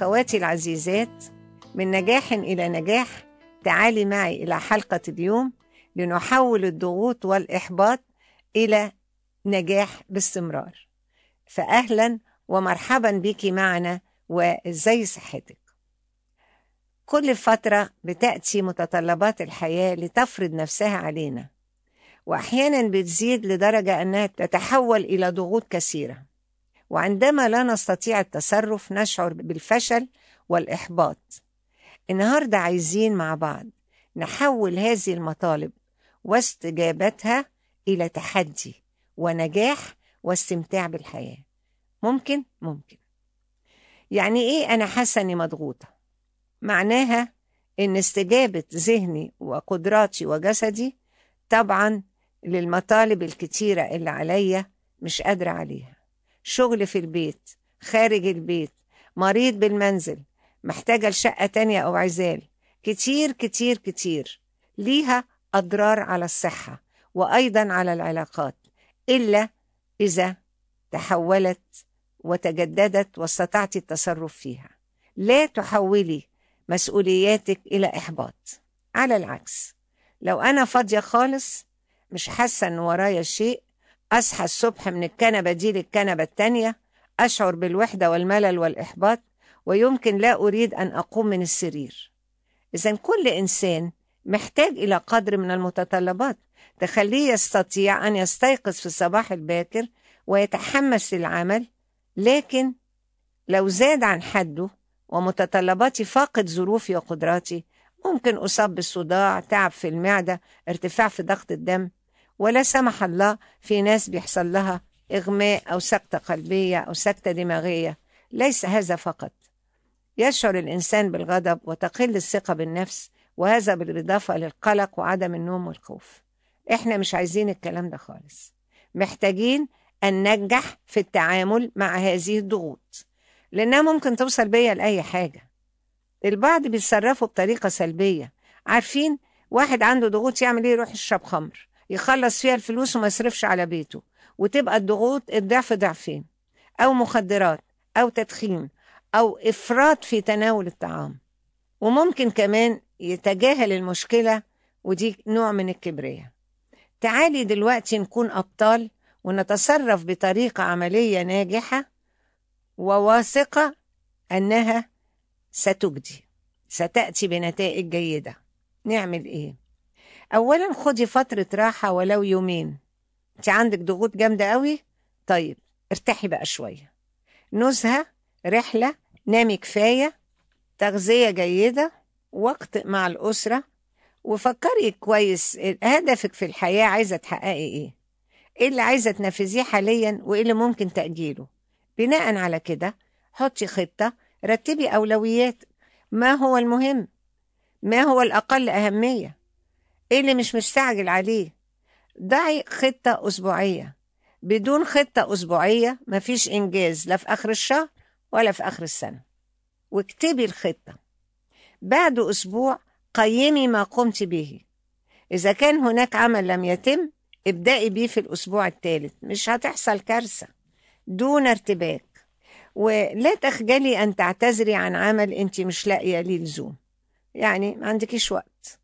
أخواتي العزيزات من نجاح إلى نجاح تعالي معي إلى حلقة اليوم لنحول الضغوط والإحباط إلى نجاح باستمرار فأهلا ومرحبا بك معنا وإزاي صحتك كل فترة بتأتي متطلبات الحياة لتفرض نفسها علينا وأحيانا بتزيد لدرجة أنها تتحول إلى ضغوط كثيرة وعندما لا نستطيع التصرف نشعر بالفشل والإحباط النهاردة عايزين مع بعض نحول هذه المطالب واستجابتها إلى تحدي ونجاح واستمتاع بالحياة ممكن؟ ممكن يعني إيه أنا حاسة إني مضغوطة؟ معناها إن استجابة ذهني وقدراتي وجسدي طبعا للمطالب الكتيرة اللي عليا مش قادرة عليها شغل في البيت خارج البيت مريض بالمنزل محتاجة لشقة تانية أو عزال كتير كتير كتير ليها أضرار على الصحة وأيضا على العلاقات إلا إذا تحولت وتجددت واستطعت التصرف فيها لا تحولي مسؤولياتك إلى إحباط على العكس لو أنا فاضية خالص مش حاسة إن ورايا شيء أصحى الصبح من الكنبة دي للكنبة التانية أشعر بالوحدة والملل والإحباط ويمكن لا أريد أن أقوم من السرير إذا كل إنسان محتاج إلى قدر من المتطلبات تخليه يستطيع أن يستيقظ في الصباح الباكر ويتحمس للعمل لكن لو زاد عن حده ومتطلباتي فاقد ظروفي وقدراتي ممكن أصاب بالصداع تعب في المعدة ارتفاع في ضغط الدم ولا سمح الله في ناس بيحصل لها إغماء أو سكتة قلبية أو سكتة دماغية ليس هذا فقط يشعر الإنسان بالغضب وتقل الثقة بالنفس وهذا بالإضافة للقلق وعدم النوم والخوف إحنا مش عايزين الكلام ده خالص محتاجين أن ننجح في التعامل مع هذه الضغوط لأنها ممكن توصل بيا لأي حاجة البعض بيتصرفوا بطريقة سلبية عارفين واحد عنده ضغوط يعمل ايه يروح يشرب خمر يخلص فيها الفلوس وما يصرفش على بيته وتبقى الضغوط الضعف ضعفين أو مخدرات أو تدخين أو إفراط في تناول الطعام وممكن كمان يتجاهل المشكلة ودي نوع من الكبرياء تعالي دلوقتي نكون أبطال ونتصرف بطريقة عملية ناجحة وواثقة أنها ستجدي ستأتي بنتائج جيدة نعمل إيه؟ أولا خدي فترة راحة ولو يومين أنت عندك ضغوط جامدة قوي طيب ارتاحي بقى شوية نزهة رحلة نامي كفاية تغذية جيدة وقت مع الأسرة وفكري كويس هدفك في الحياة عايزة تحققي إيه إيه اللي عايزة تنفذيه حاليا وإيه اللي ممكن تأجيله بناء على كده حطي خطة رتبي أولويات ما هو المهم ما هو الأقل أهمية إيه اللي مش مستعجل عليه ضعي خطة أسبوعية بدون خطة أسبوعية مفيش إنجاز لا في آخر الشهر ولا في آخر السنة واكتبي الخطة بعد أسبوع قيمي ما قمت به إذا كان هناك عمل لم يتم ابدأي بيه في الأسبوع الثالث مش هتحصل كارثة دون ارتباك ولا تخجلي أن تعتذري عن عمل أنت مش لاقية ليه لزوم يعني ما عندكيش وقت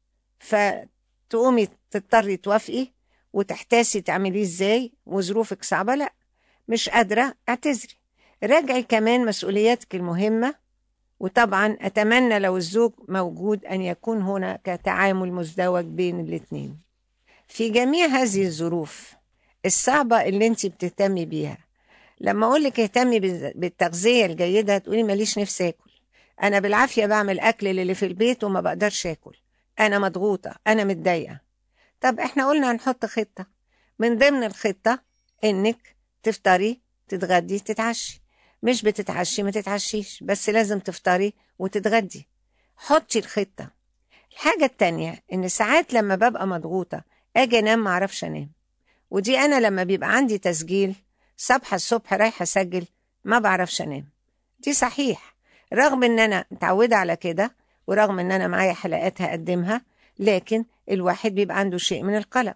فتقومي تضطري توافقي وتحتاسي تعمليه ازاي وظروفك صعبة لا مش قادرة اعتذري راجعي كمان مسؤولياتك المهمة وطبعا أتمنى لو الزوج موجود أن يكون هناك تعامل مزدوج بين الاتنين في جميع هذه الظروف الصعبة اللي انت بتهتمي بيها لما اقول لك اهتمي بالتغذيه الجيده تقولي ماليش نفسي اكل انا بالعافيه بعمل اكل للي في البيت وما بقدرش اكل انا مضغوطه انا متضايقه طب احنا قلنا هنحط خطه من ضمن الخطه انك تفطري تتغدي تتعشي مش بتتعشي ما تتعشيش بس لازم تفطري وتتغدي حطي الخطه الحاجه التانية ان ساعات لما ببقى مضغوطه اجي انام معرفش انام ودي انا لما بيبقى عندي تسجيل صبح الصبح رايحة أسجل ما بعرفش أنام دي صحيح رغم إن أنا متعودة على كده ورغم إن أنا معايا حلقات هقدمها لكن الواحد بيبقى عنده شيء من القلق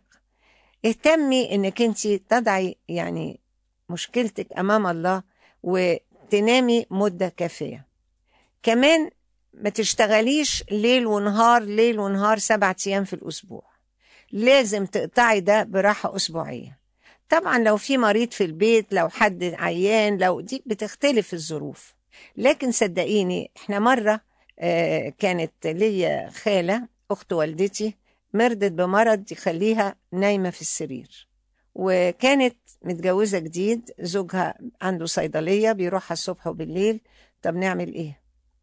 اهتمي إنك أنت تضعي يعني مشكلتك أمام الله وتنامي مدة كافية كمان ما تشتغليش ليل ونهار ليل ونهار سبعة أيام في الأسبوع لازم تقطعي ده براحة أسبوعية طبعا لو في مريض في البيت لو حد عيان لو دي بتختلف الظروف لكن صدقيني احنا مرة آه، كانت ليا خالة أخت والدتي مرضت بمرض يخليها نايمة في السرير وكانت متجوزة جديد زوجها عنده صيدلية بيروحها الصبح وبالليل طب نعمل ايه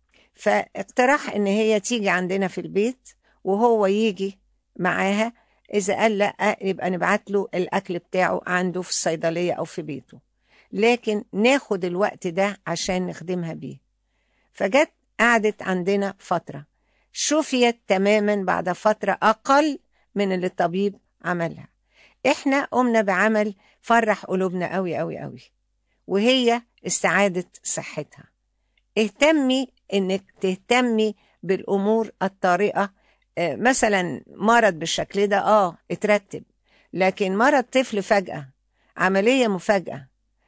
فاقترح ان هي تيجي عندنا في البيت وهو يجي معاها اذا قال لا يبقى نبعت له الاكل بتاعه عنده في الصيدلية او في بيته لكن ناخد الوقت ده عشان نخدمها بيه فجت قعدت عندنا فترة شفيت تماما بعد فترة أقل من اللي الطبيب عملها احنا قمنا بعمل فرح قلوبنا قوي قوي قوي وهي استعادة صحتها اهتمي انك تهتمي بالامور الطارئة آه، مثلا مرض بالشكل ده اه اترتب لكن مرض طفل فجأة عملية مفاجأة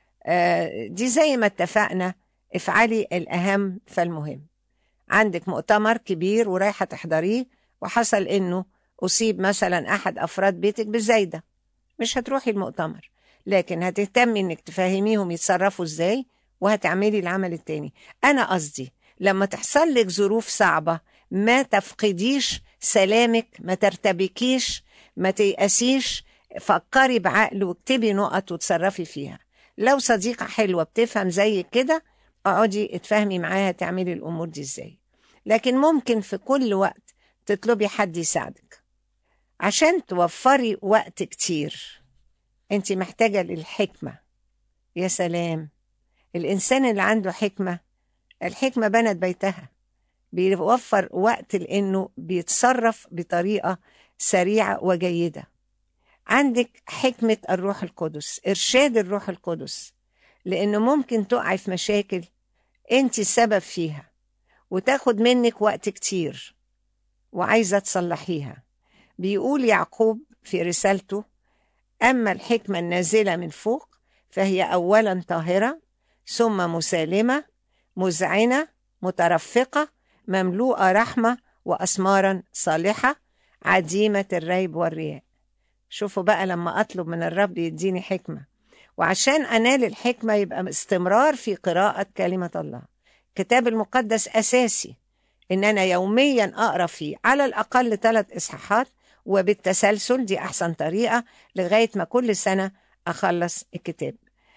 آه، دي زي ما اتفقنا افعلي الأهم فالمهم عندك مؤتمر كبير ورايحة تحضريه وحصل إنه أصيب مثلا أحد أفراد بيتك بالزايدة مش هتروحي المؤتمر لكن هتهتمي إنك تفهميهم يتصرفوا إزاي وهتعملي العمل التاني أنا قصدي لما تحصل لك ظروف صعبة ما تفقديش سلامك ما ترتبكيش ما تيأسيش فكري بعقل واكتبي نقط وتصرفي فيها لو صديقة حلوة بتفهم زي كده اقعدي اتفاهمي معاها تعملي الامور دي ازاي لكن ممكن في كل وقت تطلبي حد يساعدك عشان توفري وقت كتير انت محتاجة للحكمة يا سلام الانسان اللي عنده حكمة الحكمة بنت بيتها بيوفر وقت لانه بيتصرف بطريقة سريعة وجيدة عندك حكمة الروح القدس إرشاد الروح القدس لأنه ممكن تقعي في مشاكل أنت السبب فيها وتاخد منك وقت كتير وعايزة تصلحيها بيقول يعقوب في رسالته أما الحكمة النازلة من فوق فهي أولا طاهرة ثم مسالمة مذعنة مترفقة مملوءة رحمة وأسمارا صالحة عديمة الريب والرياء شوفوا بقى لما أطلب من الرب يديني حكمة وعشان أنال الحكمة يبقى استمرار في قراءة كلمة الله الكتاب المقدس أساسي إن أنا يوميا أقرأ فيه على الأقل ثلاث إصحاحات وبالتسلسل دي أحسن طريقة لغاية ما كل سنة أخلص الكتاب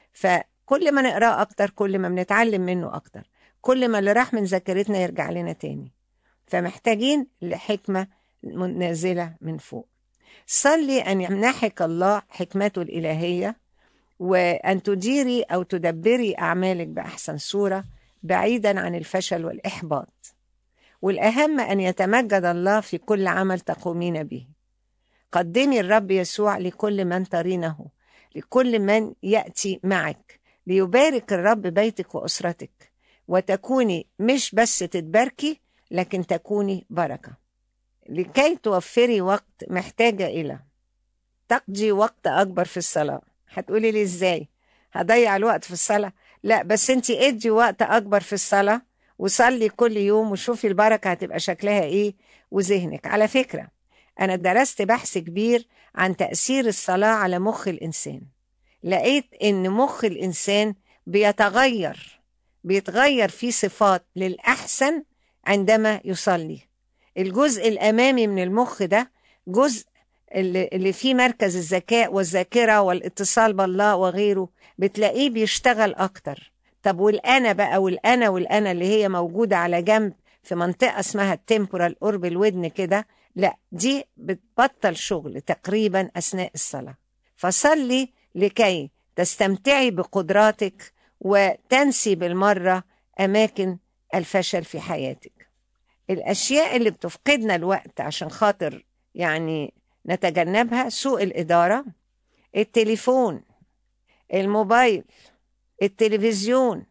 فكل ما نقرأ أكتر كل ما بنتعلم منه أكتر كل ما اللي راح من ذاكرتنا يرجع لنا تاني فمحتاجين لحكمة نازلة من فوق صلي أن يمنحك الله حكمته الإلهية وأن تديري أو تدبري أعمالك بأحسن صورة بعيدا عن الفشل والإحباط والأهم أن يتمجد الله في كل عمل تقومين به قدمي الرب يسوع لكل من ترينه لكل من يأتي معك ليبارك الرب بيتك وأسرتك وتكوني مش بس تتباركي لكن تكوني بركة لكي توفري وقت محتاجة إلى تقضي وقت أكبر في الصلاة هتقولي لي إزاي هضيع الوقت في الصلاة لا بس انت ادي وقت أكبر في الصلاة وصلي كل يوم وشوفي البركة هتبقى شكلها إيه وذهنك على فكرة أنا درست بحث كبير عن تأثير الصلاة على مخ الإنسان لقيت إن مخ الإنسان بيتغير بيتغير فيه صفات للأحسن عندما يصلي الجزء الأمامي من المخ ده جزء اللي اللي فيه مركز الذكاء والذاكرة والاتصال بالله وغيره بتلاقيه بيشتغل أكتر طب والأنا بقى والأنا والأنا اللي هي موجودة على جنب في منطقة اسمها التمبورال قرب الودن كده لا دي بتبطل شغل تقريبا أثناء الصلاة فصلي لكي تستمتعي بقدراتك وتنسي بالمرة أماكن الفشل في حياتك الأشياء اللي بتفقدنا الوقت عشان خاطر يعني نتجنبها سوء الإدارة التليفون الموبايل التلفزيون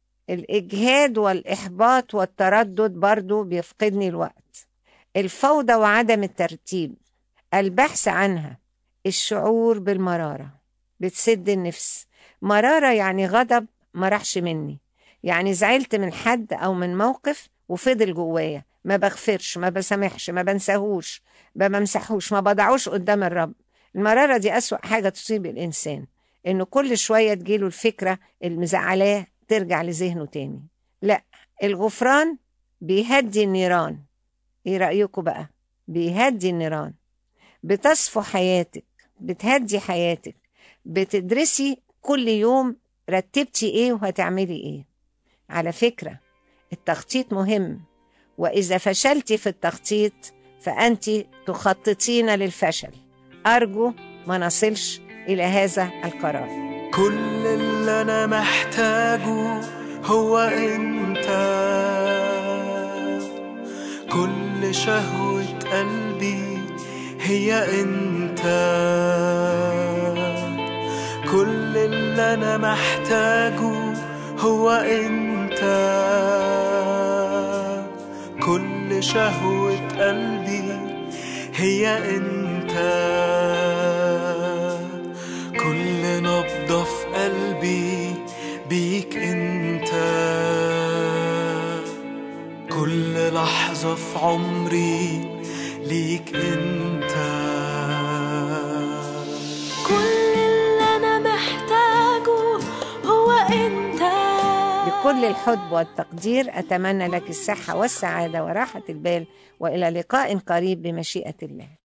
الإجهاد والإحباط والتردد برضو بيفقدني الوقت الفوضى وعدم الترتيب البحث عنها الشعور بالمرارة بتسد النفس مرارة يعني غضب ما راحش مني يعني زعلت من حد أو من موقف وفضل جوايا ما بغفرش ما بسامحش ما بنساهوش ما بمسحوش ما بضعوش قدام الرب المرارة دي أسوأ حاجة تصيب الإنسان إنه كل شوية تجيله الفكرة المزعلاه ترجع لذهنه تاني لا الغفران بيهدي النيران ايه رأيكم بقى بيهدي النيران بتصفو حياتك بتهدي حياتك بتدرسي كل يوم رتبتي ايه وهتعملي ايه على فكرة التخطيط مهم وإذا فشلتي في التخطيط فأنت تخططين للفشل أرجو ما نصلش إلى هذا القرار كل اللي انا محتاجه هو انت كل شهوة قلبي هي انت كل اللي انا محتاجه هو انت كل شهوة قلبي هي انت كل نبضة في قلبي بيك انت كل لحظة في عمري ليك انت كل اللي أنا محتاجه هو أنت بكل الحب والتقدير أتمنى لك الصحة والسعادة وراحة البال وإلى لقاء قريب بمشيئة الله